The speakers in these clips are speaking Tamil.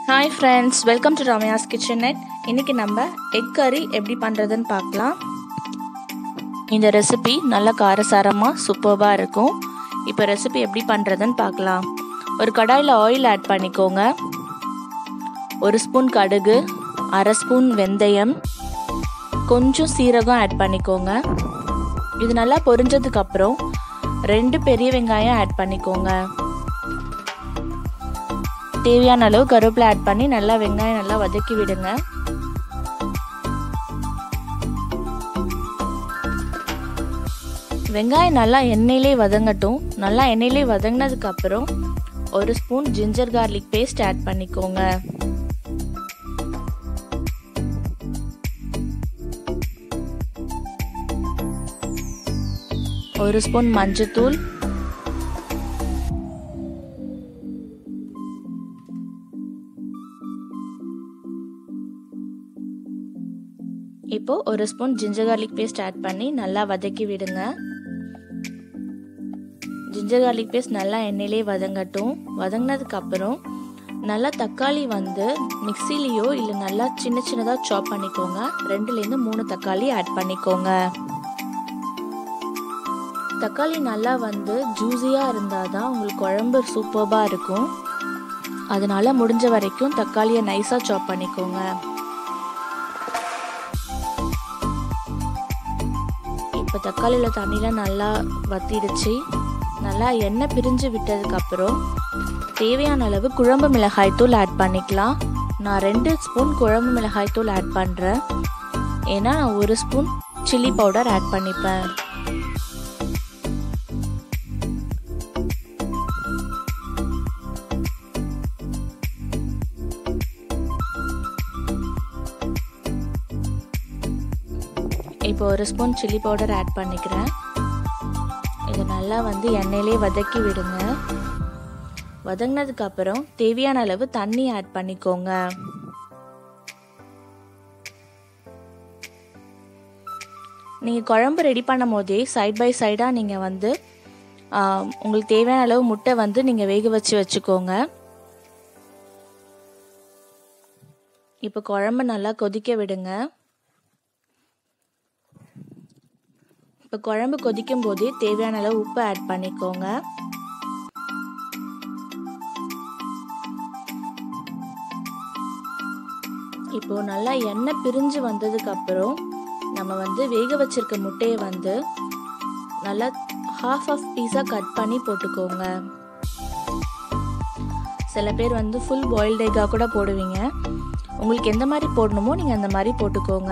hi friends welcome to Ramya's kitchen நெட் இன்றைக்கி நம்ம எக் கறி எப்படி பண்ணுறதுன்னு பார்க்கலாம் இந்த ரெசிபி நல்ல காரசாரமாக சூப்பர்பாக இருக்கும் இப்போ ரெசிபி எப்படி பண்ணுறதுன்னு பார்க்கலாம் ஒரு கடாயில் ஆயில் ஆட் பண்ணிக்கோங்க ஒரு ஸ்பூன் கடுகு அரை ஸ்பூன் வெந்தயம் கொஞ்சம் சீரகம் ஆட் பண்ணிக்கோங்க இது நல்லா பொரிஞ்சதுக்கப்புறம் ரெண்டு பெரிய வெங்காயம் ஆட் பண்ணிக்கோங்க தேவையான அளவு கருவேப்பிலை ஆட் பண்ணி நல்லா வெங்காயம் நல்லா வதக்கி விடுங்க வெங்காயம் நல்லா எண்ணெயிலே வதங்கட்டும் நல்லா எண்ணெயிலே வதங்கினதுக்கு அப்புறம் ஒரு spoon ginger garlic paste add பண்ணிக்கோங்க ஒரு ஸ்பூன் மஞ்சத்தூள் இப்போ ஒரு spoon ginger garlic paste add பண்ணி நல்லா வதக்கி விடுங்க ஜிஞ்சர் கார்லிக் பேஸ்ட் நல்லா எண்ணெயிலே வதங்கட்டும் வதங்கினதுக்கு அப்புறம் நல்லா தக்காளி வந்து மிக்சிலேயோ இல்லை நல்லா சின்ன சின்னதாக சாப் பண்ணிக்கோங்க ரெண்டுலேருந்து மூணு தக்காளி ஆட் பண்ணிக்கோங்க தக்காளி நல்லா வந்து ஜூஸியாக இருந்தால் தான் உங்களுக்கு குழம்பு சூப்பர்பாக இருக்கும் அதனால முடிஞ்ச வரைக்கும் தக்காளியை நைஸாக சாப் பண்ணிக்கோங்க இப்போ தக்காளியில் தண்ணியில் நல்லா வத்திடுச்சு நல்லா எண்ணெய் பிரிஞ்சு விட்டதுக்கப்புறம் தேவையான அளவு குழம்பு மிளகாய் தூள் ஆட் பண்ணிக்கலாம் நான் ரெண்டு ஸ்பூன் குழம்பு மிளகாய் தூள் ஆட் பண்ணுறேன் ஏன்னா நான் ஒரு ஸ்பூன் சில்லி பவுடர் ஆட் பண்ணிப்பேன் இப்போ ஒரு ஸ்பூன் சில்லி பவுடர் ஆட் பண்ணிக்கிறேன் இது நல்லா வந்து எண்ணெயிலே வதக்கி விடுங்க வதங்கினதுக்கு அப்புறம் தேவையான அளவு தண்ணி ஆட் பண்ணிக்கோங்க நீங்கள் குழம்பு ரெடி பண்ணும் போதே சைட் பை சைடாக நீங்கள் வந்து உங்களுக்கு தேவையான அளவு முட்டை வந்து நீங்கள் வேக வச்சு வச்சுக்கோங்க இப்போ குழம்பு நல்லா கொதிக்க விடுங்க இப்போ குழம்பு கொதிக்கும் போதே தேவையான அளவு உப்பு ஆட் பண்ணிக்கோங்க இப்போ நல்லா எண்ணெய் பிரிஞ்சு வந்ததுக்கு அப்புறம் நம்ம வந்து வேக வச்சிருக்க முட்டையை வந்து நல்லா ஹாஃப் ஆஃப் பீஸாக கட் பண்ணி போட்டுக்கோங்க சில பேர் வந்து ஃபுல் பாயில்டு எக்காக கூட போடுவீங்க உங்களுக்கு எந்த மாதிரி போடணுமோ நீங்கள் அந்த மாதிரி போட்டுக்கோங்க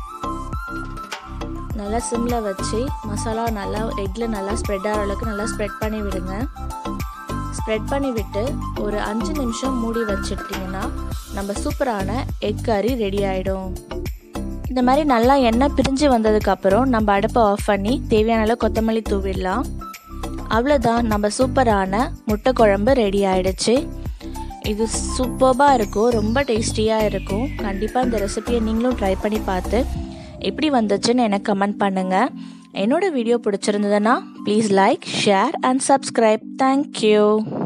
நல்லா சிம்மில் வச்சு மசாலா நல்லா எக்கில் நல்லா ஸ்ப்ரெட் ஆகிற அளவுக்கு நல்லா ஸ்ப்ரெட் பண்ணி விடுங்க ஸ்ப்ரெட் பண்ணி விட்டு ஒரு அஞ்சு நிமிஷம் மூடி வச்சுட்டிங்கன்னா நம்ம சூப்பரான எக் கறி ரெடி ஆகிடும் இந்த மாதிரி நல்லா எண்ணெய் பிரிஞ்சு வந்ததுக்கப்புறம் நம்ம அடுப்பை ஆஃப் பண்ணி தேவையான அளவு கொத்தமல்லி தூவிடலாம் அவ்வளோதான் நம்ம சூப்பரான முட்டை குழம்பு ரெடி ஆயிடுச்சு இது சூப்பர்பாக இருக்கும் ரொம்ப டேஸ்டியாக இருக்கும் கண்டிப்பாக இந்த ரெசிபியை நீங்களும் ட்ரை பண்ணி பார்த்து எப்படி வந்துச்சுன்னு எனக்கு கமெண்ட் பண்ணுங்கள் என்னோட வீடியோ பிடிச்சிருந்ததுன்னா please like share and subscribe thank you